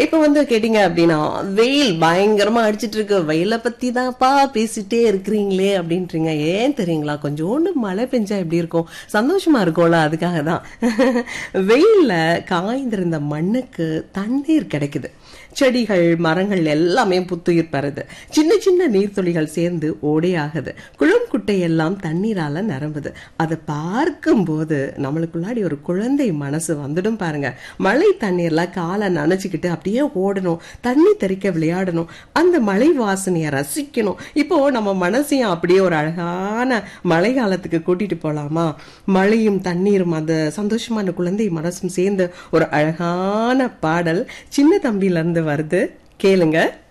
இப்ப வந்து கேட்டீங்க அப்படின்னா வெயில் பயங்கரமா அடிச்சிட்டு இருக்கு வெயில பத்தி தான்ப்பா பேசிட்டே இருக்கிறீங்களே அப்படின்றீங்க ஏன் தெரியுங்களா கொஞ்சோண்டு மழை பெஞ்சா எப்படி இருக்கும் சந்தோஷமா இருக்கும்ல அதுக்காக தான் வெயில்ல காய்ந்திருந்த மண்ணுக்கு தண்ணீர் கிடைக்குது செடிகள் மரங்கள் எல்லாமே புத்துயிர் பெறுது சின்ன சின்ன நீர்த்துளிகள் சேர்ந்து ஓடையாகுது குளம் குட்டை எல்லாம் தண்ணீரால நிரம்புது அதை பார்க்கும்போது நம்மளுக்குள்ளாடி ஒரு குழந்தை மனசு வந்துடும் பாருங்க மழை தண்ணீர்ல காலை நனைச்சுக்கிட்டு அப்படியே ஓடணும் தண்ணி தெறிக்க விளையாடணும் அந்த மழை வாசனையை ரசிக்கணும் இப்போ நம்ம மனசையும் அப்படியே ஒரு அழகான மழை காலத்துக்கு கூட்டிட்டு போலாமா மழையும் தண்ணீரும் அந்த சந்தோஷமான குழந்தை மனசும் சேர்ந்து ஒரு அழகான பாடல் சின்ன தம்பியில இருந்து வருது கேளுங்க